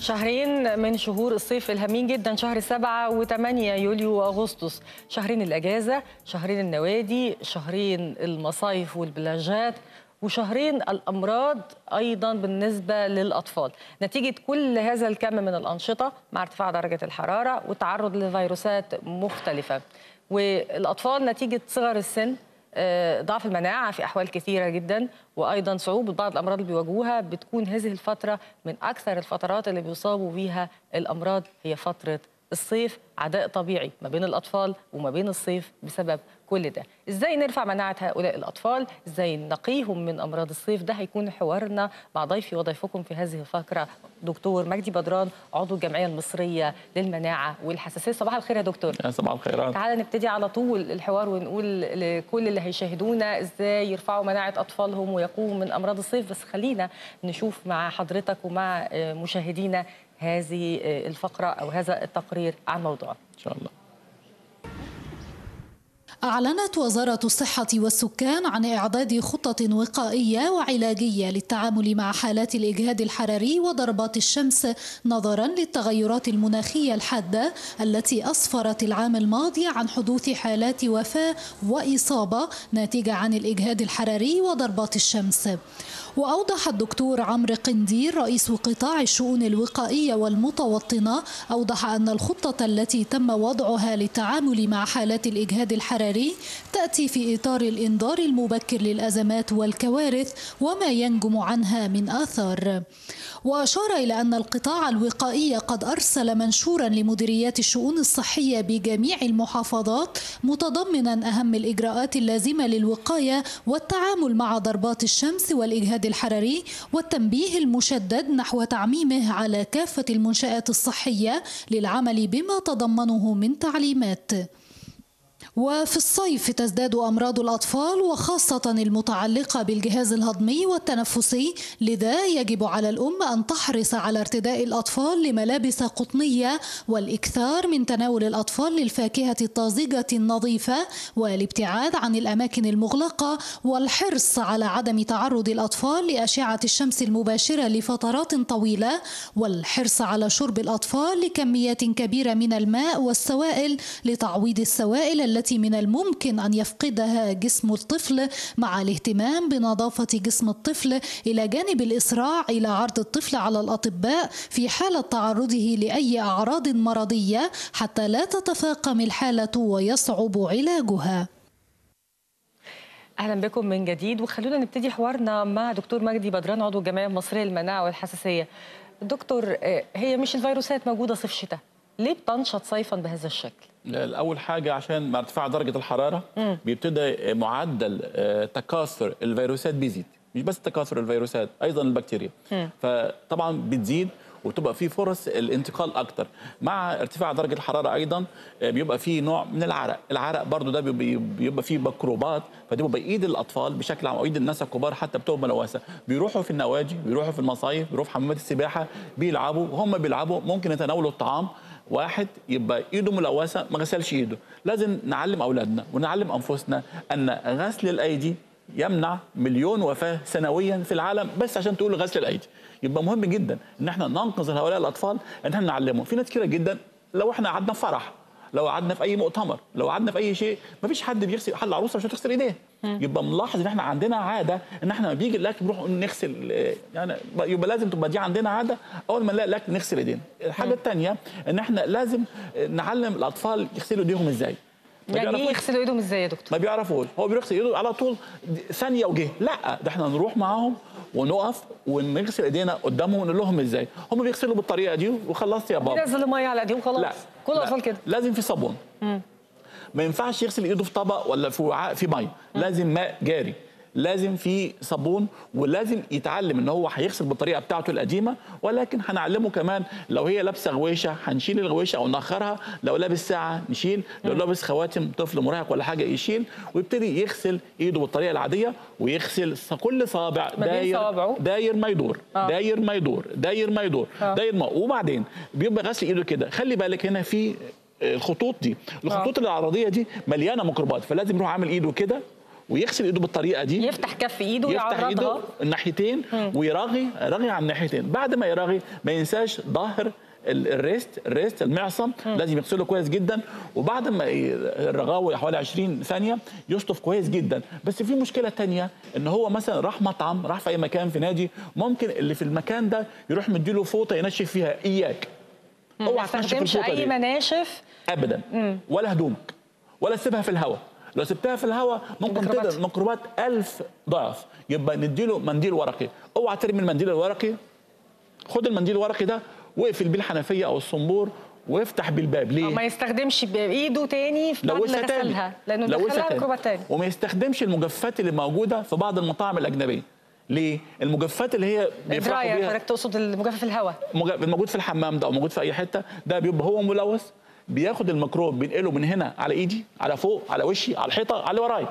شهرين من شهور الصيف الهامين جدا شهر سبعة وثمانية يوليو وأغسطس شهرين الأجازة شهرين النوادي شهرين المصايف والبلاجات وشهرين الأمراض أيضا بالنسبة للأطفال نتيجة كل هذا الكم من الأنشطة مع ارتفاع درجة الحرارة والتعرض لفيروسات مختلفة والأطفال نتيجة صغر السن آه، ضعف المناعة في أحوال كثيرة جدا وأيضا صعوبة بعض الأمراض اللي بيواجهوها بتكون هذه الفترة من أكثر الفترات اللي بيصابوا بيها الأمراض هي فترة الصيف عداء طبيعي ما بين الأطفال وما بين الصيف بسبب كل ده ازاي نرفع مناعة هؤلاء الأطفال ازاي نقيهم من أمراض الصيف ده هيكون حوارنا مع ضيفي وضيفكم في هذه الفقرة دكتور مجدي بدران عضو الجمعية المصرية للمناعة والحساسية صباح الخير يا دكتور يا صباح الخيرات تعالى نبتدي على طول الحوار ونقول لكل اللي هيشاهدونا ازاي يرفعوا مناعة أطفالهم ويقوموا من أمراض الصيف بس خلينا نشوف مع حضرتك ومع آه، مشاهدينا هذه آه، الفقرة أو هذا التقرير عن موضوع ان شاء الله أعلنت وزارة الصحة والسكان عن إعداد خطة وقائية وعلاجية للتعامل مع حالات الإجهاد الحراري وضربات الشمس نظرا للتغيرات المناخية الحادة التي أسفرت العام الماضي عن حدوث حالات وفاة وإصابة ناتجة عن الإجهاد الحراري وضربات الشمس وأوضح الدكتور عمرو قندير رئيس قطاع الشؤون الوقائية والمتوطنة أوضح أن الخطة التي تم وضعها للتعامل مع حالات الإجهاد الحراري تأتي في إطار الإنذار المبكر للأزمات والكوارث وما ينجم عنها من آثار وأشار إلى أن القطاع الوقائي قد أرسل منشورا لمديريات الشؤون الصحية بجميع المحافظات متضمنا أهم الإجراءات اللازمة للوقاية والتعامل مع ضربات الشمس والإجهاد الحراري والتنبيه المشدد نحو تعميمه على كافة المنشآت الصحية للعمل بما تضمنه من تعليمات وفي الصيف تزداد أمراض الأطفال وخاصة المتعلقة بالجهاز الهضمي والتنفسي لذا يجب على الأم أن تحرص على ارتداء الأطفال لملابس قطنية والإكثار من تناول الأطفال للفاكهة الطازجة النظيفة والابتعاد عن الأماكن المغلقة والحرص على عدم تعرض الأطفال لأشعة الشمس المباشرة لفترات طويلة والحرص على شرب الأطفال لكميات كبيرة من الماء والسوائل لتعويض السوائل التي من الممكن أن يفقدها جسم الطفل مع الاهتمام بنظافة جسم الطفل إلى جانب الإسراع إلى عرض الطفل على الأطباء في حالة تعرضه لأي أعراض مرضية حتى لا تتفاقم الحالة ويصعب علاجها اهلا بكم من جديد وخلونا نبتدي حوارنا مع دكتور مجدي بدران عضو الجمعيه المصريه للمناعه والحساسيه دكتور آه، هي مش الفيروسات موجوده صيف شتاء ليه بتنشط صيفا بهذا الشكل اول حاجه عشان مع ارتفاع درجه الحراره بيبتدى معدل آه، تكاثر الفيروسات بيزيد مش بس تكاثر الفيروسات ايضا البكتيريا فطبعا بتزيد وتبقى في فرص الانتقال اكتر مع ارتفاع درجه الحراره ايضا آه، بيبقى في نوع من العرق العرق برضو ده بيبقى, بيبقى فيه ميكروبات فدي بيبقى ايد الاطفال بشكل عام ايد الناس الكبار حتى بتبقى ملوثه بيروحوا في النوادي بيروحوا في المصايف بيروحوا حمامات السباحه بيلعبوا وهم بيلعبوا ممكن يتناولوا الطعام واحد يبقى ايده ملوثه ما غسلش ايده لازم نعلم اولادنا ونعلم انفسنا ان غسل الايدي يمنع مليون وفاه سنويا في العالم بس عشان تقول غسل الايدي يبقى مهم جدا ان احنا ننقذ هؤلاء الاطفال ان احنا نعلمهم في ناس كتيره جدا لو احنا قعدنا في فرح لو قعدنا في اي مؤتمر لو قعدنا في اي شيء ما فيش حد بيغسل حد العروسه مش هتغسل ايديها يبقى ملاحظ ان احنا عندنا عاده ان احنا لما بيجي الاكل بنروح نغسل آه، يعني يبقى لازم تبقى دي عندنا عاده اول ما نلاقي الاكل نغسل ايدينا الحاجه الثانيه ان احنا لازم نعلم الاطفال يغسلوا ايديهم ازاي ما يعني ايه بيعرفوش. يغسلوا ايدهم ازاي يا دكتور ما بيعرفوش هو بيغسل ايده على طول ثانيه وجه لا ده احنا نروح معاهم ونقف ونغسل ايدينا قدامهم ونقول لهم ازاي هم بيغسلوا بالطريقه دي وخلصت يا بابا ينزل الميه على ايديهم خلاص لا كل لا. الاطفال كده لازم في صابون ما ينفعش يغسل ايده في طبق ولا في وعاء في ميه لازم ماء جاري لازم في صابون ولازم يتعلم ان هو هيغسل بالطريقه بتاعته القديمه ولكن هنعلمه كمان لو هي لابسه غويشه هنشيل الغويشه او نأخرها لو لابس ساعه نشيل لو لابس خواتم طفل مراهق ولا حاجه يشيل ويبتدي يغسل ايده بالطريقه العاديه ويغسل ص- كل صابع ما بين داير صوابعه. داير ما يدور آه. داير ما يدور داير ما يدور آه. داير ما وبعدين بيبقى غسل ايده كده خلي بالك هنا في الخطوط دي الخطوط العرضيه دي مليانه ميكروبات فلازم يروح عامل ايده كده ويغسل ايده بالطريقه دي يفتح كف ايده يفتح ايده ويعرضها الناحيتين ويراغي راغي على الناحيتين بعد ما يراغي ما ينساش ظهر ال- الريست الريست المعصم لازم يغسله كويس جدا وبعد ما ي- الرغاوي حوالي 20 ثانيه يشطف كويس جدا بس في مشكله تانية ان هو مثلا راح مطعم راح في اي مكان في نادي ممكن اللي في المكان ده يروح مديله فوطه ينشف فيها اياك ما اوعى تنشف تستخدمش الفوطه اي دي مناشف ابدا ولا هدومك ولا تسيبها في الهواء لو سبتها في الهواء ممكن ميكروبات. تقدر ميكروبات ألف ضعف يبقى نديله منديل ورقي اوعى ترمي المنديل الورقي خد المنديل الورقي ده واقفل بيه الحنفيه او الصنبور وافتح بالباب ليه؟ ما يستخدمش بايده تاني في بعد ما لوثها تاني غسلها لانه لوثها دخلها تاني. ميكروبات تاني وما يستخدمش المجفات اللي موجوده في بعض المطاعم الاجنبيه ليه؟ المجفات اللي هي بيفرحوا دراير بيها حضرتك تقصد المجفف الهواء مج- الموجود في الحمام ده او موجود في اي حته ده بيبقى هو ملوث بياخد الميكروب بينقله من هنا على ايدي على فوق على وشي على الحيطه على اللي ورايا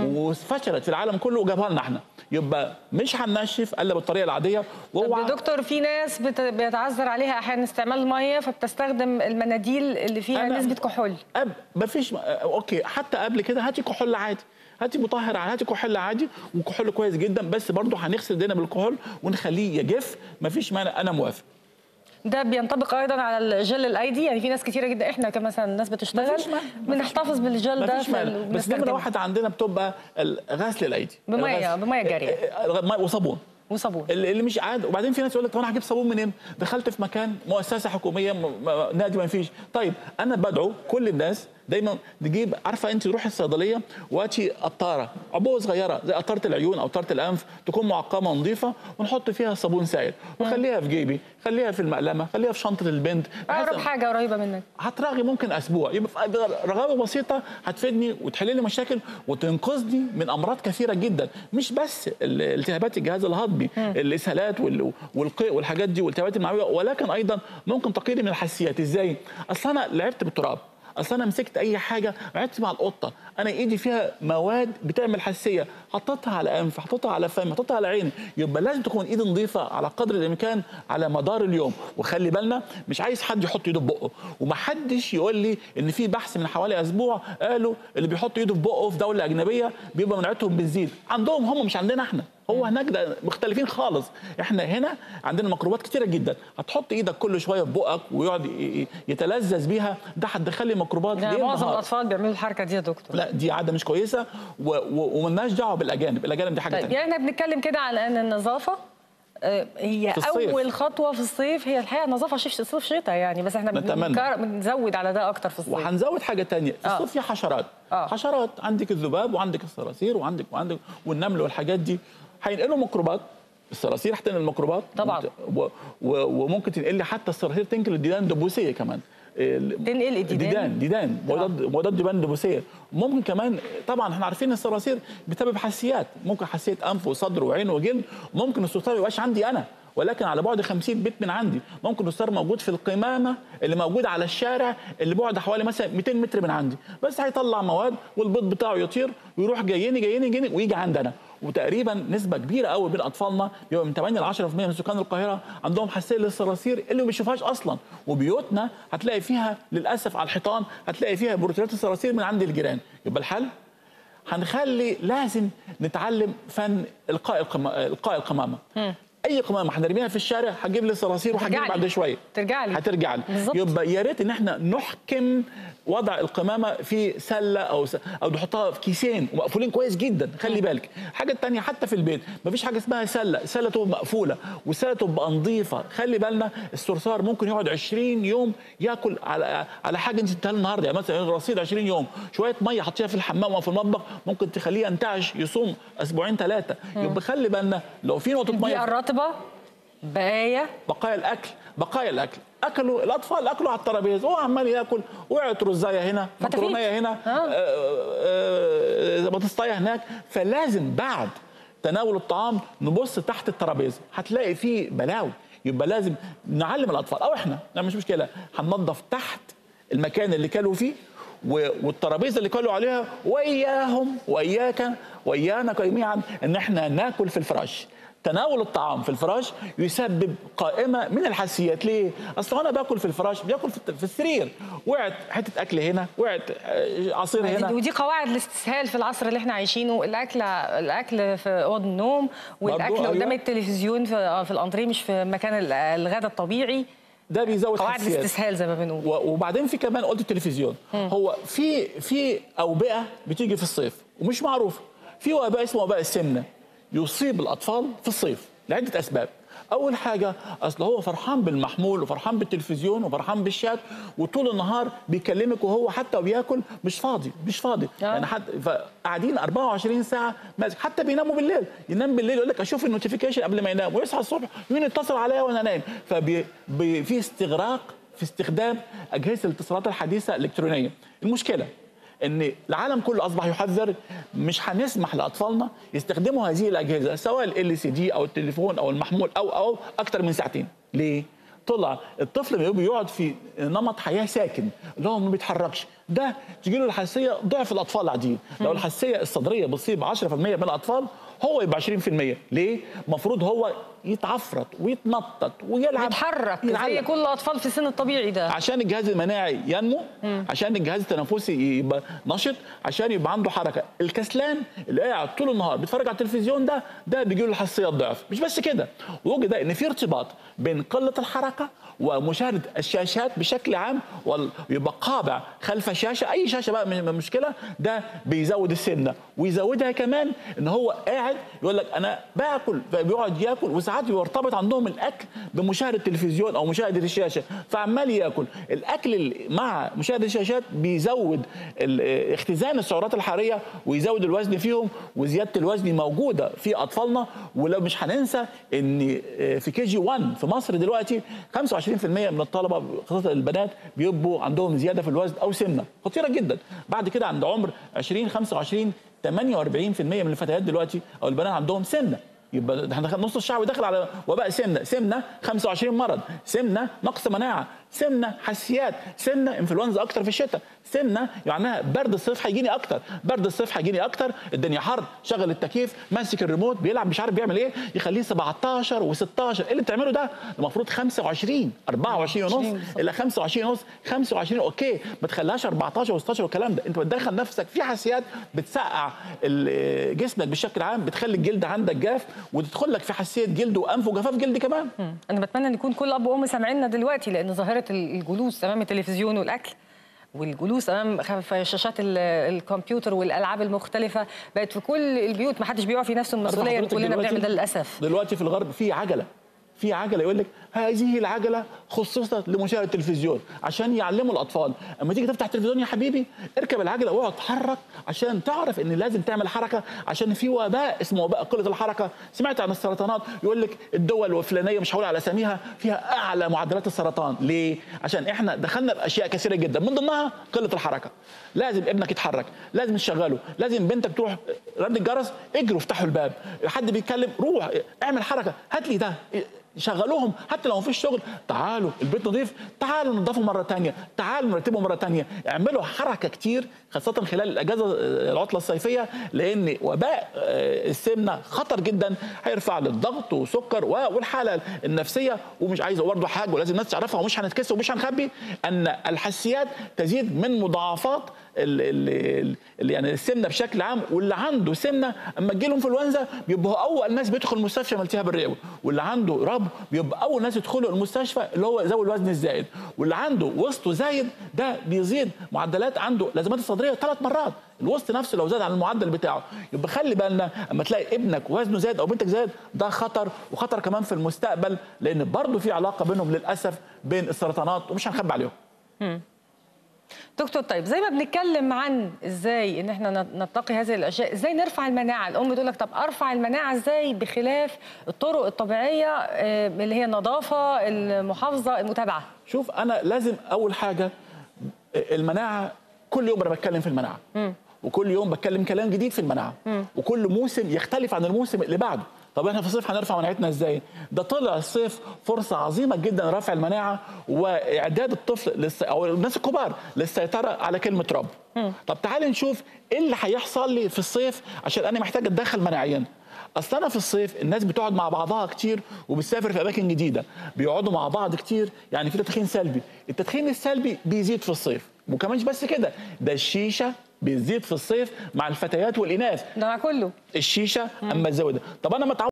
وفشلت في العالم كله وجابها لنا احنا يبقى مش هننشف الا بالطريقه العاديه طب واوعى يا دكتور في ناس بت- بيتعذر عليها احيانا استعمال الميه فبتستخدم المناديل اللي فيها أنا- نسبه كحول أب ما فيش اوكي حتى قبل كده هاتي كحول عادي هاتي مطهر عادي هاتي كحول عادي وكحول كويس جدا بس برضه هنغسل ايدينا بالكحول ونخليه يجف ما فيش مانع انا موافق ده بينطبق ايضا على الجل الايدي يعني في ناس كتيره جدا احنا كمثلا ناس بتشتغل مفيش مانع. بنحتفظ بالجل ما ده فيش مانع بس بنستخدمه. نمره واحد عندنا بتبقى ال- غسل الايدي بمية- الغسل- بمية جارية. آه، آه، مية وصابون وصابون اللي اللي مش عاد وبعدين في ناس يقول لك طب انا هجيب صابون منين؟ دخلت في مكان مؤسسه حكوميه م... م... نادي ما فيش، طيب انا بدعو كل الناس دايما نجيب عارفه انت تروحي الصيدليه وهاتي قطاره عبوه صغيره زي قطاره العيون او قطاره الانف تكون معقمه ونظيفه ونحط فيها صابون سائل وخليها في جيبي خليها في المقلمه خليها في شنطه البنت بحيث اقرب حاجه قريبه منك هتراغي ممكن اسبوع يبقى في رغاوه بسيطه هتفيدني وتحل لي مشاكل وتنقذني من امراض كثيره جدا مش بس ال- التهابات الجهاز الهضمي الاسهالات وال- والقيء والحاجات دي والتهابات المعويه ولكن ايضا ممكن تقييدي من الحساسيات ازاي اصل انا لعبت بالتراب اصل انا مسكت اي حاجه لعبت مع القطه انا ايدي فيها مواد بتعمل حساسيه حطيتها على انف حطيتها على فم حطيتها على عيني يبقى لازم تكون ايدي نظيفه على قدر الامكان على مدار اليوم وخلي بالنا مش عايز حد يحط ايده في بقه ومحدش يقول لي ان في بحث من حوالي اسبوع قالوا اللي بيحط ايده في بقه في دوله اجنبيه بيبقى مناعتهم بتزيد عندهم هم مش عندنا احنا هو هناك ده مختلفين خالص احنا هنا عندنا ميكروبات كتيره جدا هتحط ايدك كل شويه في بقك ويقعد ي- ي- يتلذذ بيها ده هتدخلي ميكروبات يعني ليل معظم نهار. الاطفال بيعملوا الحركه دي يا دكتور لا دي عاده مش كويسه و- و- وملناش دعوه بالاجانب الاجانب دي حاجه طيب تانية يعني احنا بنتكلم كده على ان النظافه آه، هي في الصيف. اول خطوه في الصيف هي الحقيقه النظافه شيف صيف شتاء يعني بس احنا نتمنى. بنكر- بنزود على ده اكتر في الصيف وهنزود حاجه تانية في آه. الصيف في حشرات آه. حشرات عندك الذباب وعندك الصراصير وعندك وعندك والنمل والحاجات دي هينقلوا ميكروبات الصراصير هتنقل الميكروبات طبعاً. و و وممكن تنقل لي حتى الصراصير تنقل الديدان الدبوسيه كمان ال- تنقل الديدان؟ ديدان ديدان مضاد مضاد ديدان دبوسيه ممكن كمان طبعا احنا عارفين الصراصير بتسبب حساسيات ممكن حساسيه انف وصدر وعين وجلد ممكن السرطان ما يبقاش عندي انا ولكن على بعد 50 بيت من عندي ممكن الصار موجود في القمامه اللي موجود على الشارع اللي بعد حوالي مثلا 200 متر من عندي بس هيطلع مواد والبيض بتاعه يطير ويروح جايني جايني جايني ويجي عندنا وتقريبا نسبه كبيره قوي من اطفالنا بيبقى من 8 ل 10% من سكان القاهره عندهم حساسيه للصراصير اللي ما بيشوفهاش اصلا وبيوتنا هتلاقي فيها للاسف على الحيطان هتلاقي فيها بروتينات الصراصير من عند الجيران يبقى الحل هنخلي لازم نتعلم فن القاء القما- القاء القمامه اي قمامه هنرميها في الشارع هتجيب لي صراصير وهتجيب هترجع لي. بعد شويه ترجع لي. هترجع لي بالظبط. يبقى يا ريت ان احنا نحكم وضع القمامه في سله او س... او نحطها في كيسين ومقفولين كويس جدا خلي بالك الحاجه الثانيه حتى في البيت مفيش حاجه اسمها سله السله تبقى مقفوله والسله تبقى نظيفه خلي بالنا الصرصار ممكن يقعد 20 يوم ياكل على على حاجه انت اديتها له النهارده يعني مثلا رصيد 20 يوم شويه ميه حطيها في الحمام او في المطبخ ممكن تخليه ينتعش يصوم اسبوعين ثلاثه يبقى خلي بالنا لو في نقطه البيئه ميه الرطبه بقايا بقايا الاكل بقايا الاكل اكلوا الاطفال اكلوا على الترابيزه هو عمال ياكل وقعت رزايه هنا فتافيت. مكرونيه هنا آه. آه، آه، بطاطسايه هناك فلازم بعد تناول الطعام نبص تحت الترابيزه هتلاقي فيه بلاوي يبقى لازم نعلم الاطفال او احنا لا مش مشكله هننظف تحت المكان اللي كلوا فيه و- والترابيزه اللي كلوا عليها واياهم واياك وايانا جميعا ان احنا ناكل في الفراش تناول الطعام في الفراش يسبب قائمه من الحساسيات ليه؟ اصل انا باكل في الفراش باكل في في السرير وقعت حته اكل هنا وقعت آه، عصير هنا ودي قواعد الاستسهال في العصر اللي احنا عايشينه الاكل الاكل في اوض النوم والاكل برضو، قدام أيوة. التلفزيون في آه، في الانتريه مش في مكان ال- الغداء الطبيعي ده بيزود قواعد حساسيات الاستسهال زي ما بنقول و- وبعدين في كمان قلت التلفزيون هو في في اوبئه بتيجي في الصيف ومش معروفه في وباء اسمه وباء السمنه يصيب الاطفال في الصيف لعده اسباب اول حاجه اصل هو فرحان بالمحمول وفرحان بالتلفزيون وفرحان بالشات وطول النهار بيكلمك وهو حتى وبياكل مش فاضي مش فاضي آه. يعني حتى فقاعدين 24 ساعه ماسك حتى بيناموا بالليل ينام بالليل يقول لك اشوف النوتيفيكيشن قبل ما ينام ويصحى الصبح مين اتصل عليا وانا نايم ففي استغراق في استخدام اجهزه الاتصالات الحديثه الالكترونيه المشكله ان العالم كله اصبح يحذر مش هنسمح لاطفالنا يستخدموا هذه الاجهزه سواء ال سي دي او التليفون او المحمول او او اكتر من ساعتين ليه طلع الطفل لما بيقعد في نمط حياه ساكن اللي هو ما بيتحركش ده تجي له الحساسيه ضعف الاطفال العاديين لو الحساسيه الصدريه بتصيب 10% من الاطفال هو يبقى 20% ليه المفروض هو يتعفرت ويتنطط ويلعب يتحرك زي يتعلم. كل الاطفال في السن الطبيعي ده عشان الجهاز المناعي ينمو عشان الجهاز التنفسي يبقى نشط عشان يبقى عنده حركه الكسلان اللي قاعد طول النهار بيتفرج على التلفزيون ده ده بيجي له الحساسيه الضعف مش بس كده وجد ان في ارتباط بين قله الحركه ومشاهده الشاشات بشكل عام ويبقى قابع خلف شاشه اي شاشه بقى مش مشكله ده بيزود السمنه ويزودها كمان ان هو قاعد يقول لك انا باكل فبيقعد ياكل وساعات بيرتبط عندهم الاكل بمشاهده التلفزيون او مشاهده الشاشه فعمال ياكل الاكل اللي مع مشاهده الشاشات بيزود ال- اختزان السعرات الحراريه ويزود الوزن فيهم وزياده الوزن موجوده في اطفالنا ولو مش هننسى ان في كي جي 1 في مصر دلوقتي 25% من الطلبه خاصه البنات بيبقوا عندهم زياده في الوزن او سمنه خطيره جدا بعد كده عند عمر 20 25 48% من الفتيات دلوقتي او البنات عندهم سمنه يبقى احنا دخل نص الشعب داخل على وباء سمنه، سمنه 25 مرض، سمنه نقص مناعه، سمنه حساسيات، سمنه انفلونزا اكتر في الشتاء، سمنه معناها برد الصيف هيجيني اكتر، برد الصيف هيجيني اكتر، الدنيا حر، شغل التكييف، ماسك الريموت بيلعب مش عارف بيعمل ايه، يخليه 17 و16، ايه اللي بتعمله ده؟ المفروض 25 24 ونص الى 25 ونص 25 اوكي ما تخليهاش 14 و16 والكلام ده انت بتدخل نفسك في حساسيات بتسقع ال- جسمك بشكل عام بتخلي الجلد عندك جاف وتدخل لك في حساسيه جلد وانف وجفاف جلد كمان انا بتمنى ان يكون كل اب وام سامعيننا دلوقتي لان ظاهره الجلوس امام التلفزيون والاكل والجلوس امام خ- في شاشات ال- الكمبيوتر والالعاب المختلفه بقت في كل البيوت ما حدش بيقع في نفس المسؤوليه حضرتك كلنا دلوقتي- بنعمل ده للاسف دلوقتي في الغرب في عجله في عجله يقول لك هذه العجله خصصت لمشاهده التلفزيون عشان يعلموا الاطفال اما تيجي تفتح التلفزيون يا حبيبي اركب العجله واقعد اتحرك عشان تعرف ان لازم تعمل حركه عشان في وباء اسمه وباء قله الحركه سمعت عن السرطانات يقول لك الدول الفلانيه مش هقول على اساميها فيها اعلى معدلات السرطان ليه عشان احنا دخلنا باشياء كثيره جدا من ضمنها قله الحركه لازم ابنك يتحرك لازم تشغله لازم بنتك تروح رن الجرس اجروا افتحوا الباب حد بيتكلم روح اعمل حركه هات لي ده شغلوهم حتى لو مفيش شغل تعالوا البيت نظيف تعالوا ننضفه مره تانية تعالوا نرتبه مره تانية اعملوا حركه كتير خاصه خلال الاجازه آه، العطله الصيفيه لان وباء آه، السمنه خطر جدا هيرفع للضغط وسكر و- والحاله النفسيه ومش عايز برضه حاجه ولازم الناس تعرفها ومش هنتكسر ومش هنخبي ان الحساسيات تزيد من مضاعفات ال ال ال يعني السمنه بشكل عام واللي عنده سمنه اما تجي له انفلونزا بيبقى هو اول ناس بيدخل المستشفى من التهاب الرئوي واللي عنده رب بيبقى اول ناس يدخلوا المستشفى اللي هو ذوي الوزن الزايد واللي عنده وسطه زايد ده بيزيد معدلات عنده لازمات الصدريه ثلاث مرات الوسط نفسه لو زاد عن المعدل بتاعه يبقى خلي بالنا اما تلاقي ابنك وزنه زاد او بنتك زاد ده خطر وخطر كمان في المستقبل لان برضه في علاقه بينهم للاسف بين السرطانات ومش هنخبي عليهم دكتور طيب زي ما بنتكلم عن ازاي ان احنا نت- نتقي هذه الاشياء ازاي نرفع المناعه الام تقول لك طب ارفع المناعه ازاي بخلاف الطرق الطبيعيه آه، اللي هي النظافه المحافظه المتابعه شوف انا لازم اول حاجه المناعه كل يوم انا بتكلم في المناعه وكل يوم بتكلم كلام جديد في المناعه وكل موسم يختلف عن الموسم اللي بعده طب احنا في الصيف هنرفع مناعتنا ازاي ده طلع الصيف فرصه عظيمه جدا لرفع المناعه واعداد الطفل للس... او الناس الكبار للسيطره على كلمه رب طب تعال نشوف ايه اللي هيحصل لي في الصيف عشان انا محتاج اتدخل مناعيا اصل انا في الصيف الناس بتقعد مع بعضها كتير وبتسافر في اماكن جديده بيقعدوا مع بعض كتير يعني في تدخين سلبي التدخين السلبي بيزيد في الصيف وكمان مش بس كده ده الشيشه بيزيد في الصيف مع الفتيات والاناث ده مع كله الشيشه اما تزود طب انا متعود